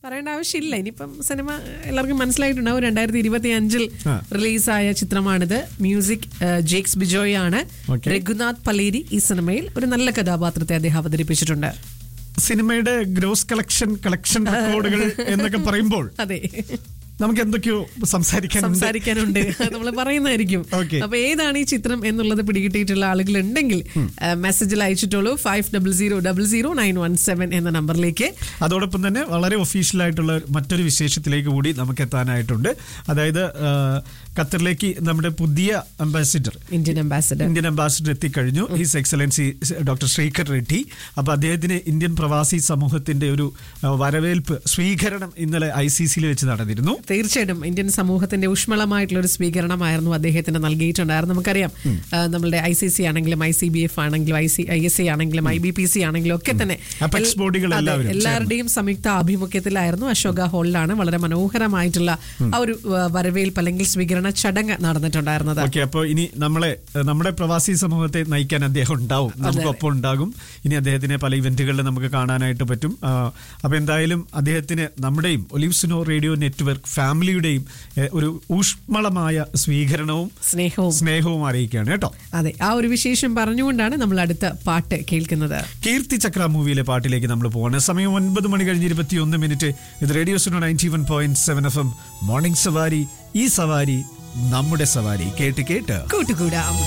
പറയേണ്ട ആവശ്യമില്ല ഇനിയിപ്പം സിനിമ എല്ലാവർക്കും മനസ്സിലായിട്ടുണ്ടാവും രണ്ടായിരത്തി ഇരുപത്തി അഞ്ചിൽ ആ. റിലീസായ ചിത്രമാണിത് മ്യൂസിക് ഏഹ്, ജേക്സ് ബിജോയ് ആണ് Okay. രഘുനാഥ് പലേരി ഈ സിനിമയിൽ ഒരു നല്ല കഥാപാത്രത്തെ അദ്ദേഹം അവതരിപ്പിച്ചിട്ടുണ്ട് സിനിമയുടെ ഗ്രോസ് കളക്ഷൻ കളക്ഷൻ റെക്കോർഡുകൾ എന്നൊക്കെ പറയുമ്പോൾ അതെ നമുക്ക് എന്തൊക്കെയോ സംസാരിക്കാനുണ്ട് സംസാരിക്കാനുണ്ട് നമ്മൾ പറയുന്നതായിരിക്കും Okay. അപ്പൊ ഏതാണ് ഈ ചിത്രം എന്നുള്ളത് പിടികിട്ടിയിട്ടുള്ള ആളുകൾ ഉണ്ടെങ്കിൽ മെസ്സേജിൽ അയച്ചിട്ടുള്ളൂ five double zero double zero nine one seven എന്ന നമ്പറിലേക്ക് അതോടൊപ്പം തന്നെ വളരെ ഒഫീഷ്യൽ ആയിട്ടുള്ള മറ്റൊരു വിശേഷത്തിലേക്ക് കൂടി നമുക്ക് എത്താനായിട്ടുണ്ട് അതായത് ആ, ഖത്തറിലേക്ക് നമ്മുടെ പുതിയ ambassador Indian ambassador Indian ambassador എത്തിക്കഴിഞ്ഞു his excellency doctor Srikar Reddy അപ്പൊ അദ്ദേഹത്തിന് ഇന്ത്യൻ പ്രവാസി സമൂഹത്തിന്റെ ഒരു ആ, വരവേൽപ്പ് സ്വീകരണം ഇന്നലെ ഐ സി സിയിൽ വെച്ച് നടന്നിരുന്നു തീർച്ചയായിട്ടും ഇന്ത്യൻ സമൂഹത്തിന്റെ ഊഷ്മളമായിട്ടുള്ള ഒരു സ്വീകരണമായിരുന്നു അദ്ദേഹത്തിന് നൽകിയിട്ടുണ്ടായിരുന്നു നമുക്കറിയാം ആ, നമ്മളുടെ ഐ സി സി ആണെങ്കിലും ഐ സി ബി എഫ് ആണെങ്കിലും I C I S C ആണെങ്കിലും ഐ ബി പി സി ആണെങ്കിലും ഒക്കെ തന്നെ Apex എൽ- ബോഡികൾ അതെ, എല്ലാവരും എല്ലാവരുടെയും സംയുക്ത ആഭിമുഖ്യത്തിലായിരുന്നു അശോക ഹാളിലാണ് വളരെ മനോഹരമായിട്ടുള്ള ആ ഒരു ആ, വരവേൽപ്പ് അല്ലെങ്കിൽ സ്വീകരണ ചടങ്ങ് നടന്നിട്ടുണ്ടായിരുന്നത് ഓക്കെ അപ്പോൾ ഇനി നമ്മളെ ഏഹ്, നമ്മുടെ പ്രവാസി സമൂഹത്തെ നയിക്കാൻ അദ്ദേഹം ഉണ്ടാവും നമുക്കൊപ്പം ഉണ്ടാകും ഇനി അദ്ദേഹത്തിനെ പല ഇവന്റുകളിൽ നമുക്ക് കാണാനായിട്ട് പറ്റും ആ, അപ്പൊ എന്തായാലും അദ്ദേഹത്തിന് നമ്മുടെയും ഒലിവ്സിനോ റേഡിയോ നെറ്റ്വർക്ക് ഫാമിലിയുടെയും ഏഹ്, ഒരു ഊഷ്മളമായ സ്വീകരണവും സ്നേഹവും സ്നേഹവും അറിയിക്കുകയാണ് കേട്ടോ അതെ ആ ഒരു വിശേഷം പറഞ്ഞുകൊണ്ടാണ് നമ്മൾ അടുത്ത പാട്ട് കേൾക്കുന്നത് കീർത്തി ചക്ര മൂവിയിലെ പാട്ടിലേക്ക് നമ്മൾ പോകണം സമയം ഒൻപത് മണി കഴിഞ്ഞ് ഇരുപത്തിയൊന്ന് മിനിറ്റ് ഇത് radio Suno ninety one point seven F M morning Savari ഈ സവാരി നമ്മുടെ സവാരി കേട്ട് കേട്ട് കൂട്ടുകൂടാം